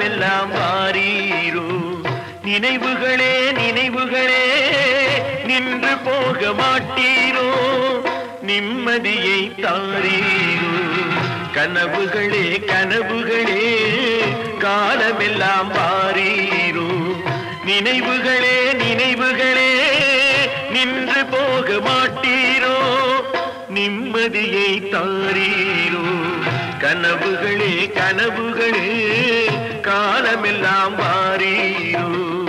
காலமெல்லாம் மாறீரோ நினைவுகளே நினைவுகளே நின்று போக மாட்டீரோ நிம்மதியை தாரீரோ கனவுகளே கனவுகளே காலமெல்லாம் மாறீரோ நினைவுகளே நினைவுகளே நின்று போக மாட்டீரோ நிம்மதியை தாரீரோ கனவுகளே கனவுகளே காலமெல்லாம் மாறீரோ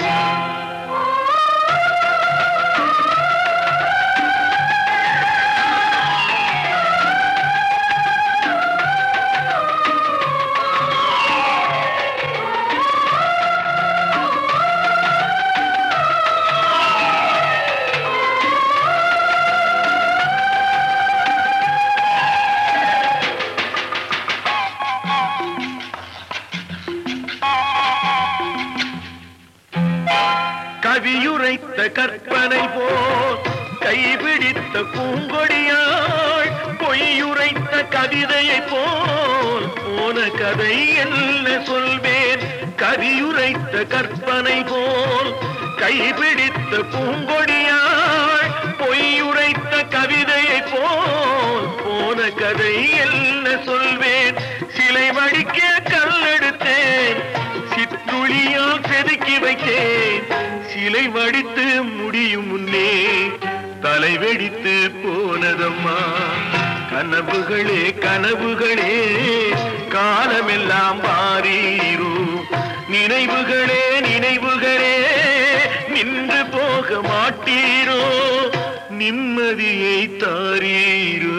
கவியுரைத்த கற்பனை போல் கைபிடித்த பூங்கொடியாள் பொய்யுரைத்த கவிதையை போல் போன கதை என்ன சொல்வேன் கவியுரைத்த கற்பனை போல் கைபிடித்த பூங்கொடியாள் பொய்யுரைத்த கவிதையை போல் போன கதை என்ன சொல்வேன் சிலை வடிக்க கல்லெடுத்தேன் சிற்றுளியால் செதுக்கி வைத்தேன் சிலை வடித்து முடியும் முன்னே தலை வெடித்து போனதம்மா கனவுகளே கனவுகளே காலமெல்லாம் மாறீரோ நினைவுகளே நினைவுகளே நின்று போக மாட்டீரோ நிம்மதியை தாரீரோ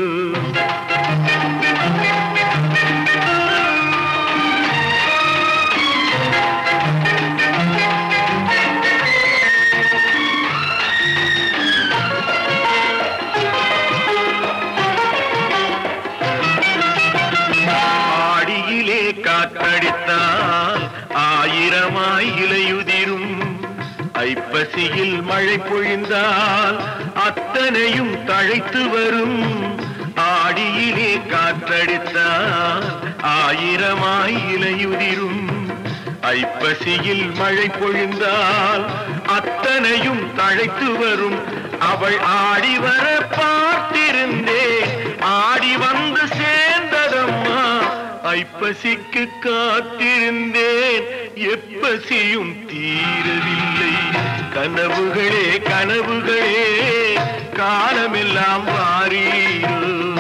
ஆடியிலே காற்றடித்தால் ஆயிரமாய் இலையுதிரும் ஐப்பசியில் மழை பொழிந்தால் அத்தனையும் தழைத்து வரும் ஆடியிலே காற்றடித்தால் ஆயிரமாய் இலையுதிரும் ஐப்பசியில் மழை பொழிந்தால் அத்தனையும் தழைத்து வரும் அவள் ஆடி வர பார்த்திருந்தேன் ஆடி வந்து சேர்ந்ததம்மா ஐப்பசிக்கு காத்திருந்தேன் எப்பசியும் தீரவில்லை கனவுகளே கனவுகளே காலமெல்லாம் மாறீரோ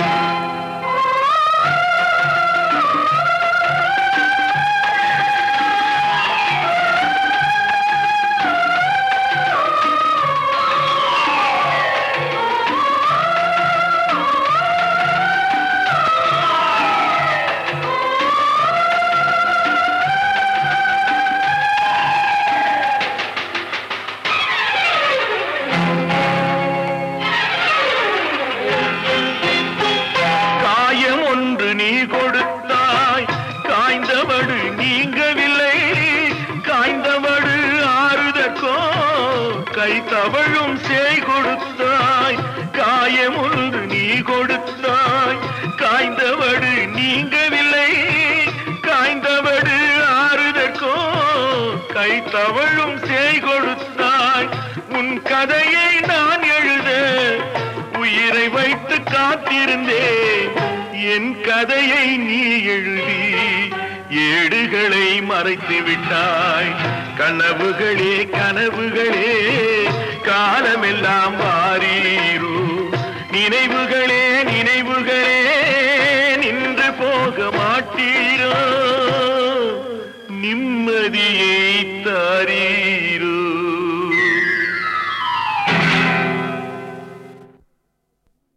காயம் ஒன்று நீ கொடுத்தாய் காய்ந்தவடு நீங்கவில்லை காய்ந்தவடு ஆறுதற்கோ கை தவழும் சேய் கொடுத்தாய் காயம் ஒன்று நீ கொடுத்தாய் காய்ந்தவடு நீங்கவில்லை காய்ந்தவடு ஆறுதற்கோ கை தவழும் சேய் கொடுத்தாய் உன் கதையை நான் எழுத உயிரை வைத்து காத்திருந்தேன் என் கதையை நீ எழுதி ஏடுகளை மறைத்து விட்டாய் கனவுகளே கனவுகளே காலமெல்லாம் மாறீரோ நினைவுகளே நினைவுகளே நின்று போக மாட்டீரோ நிம்மதியை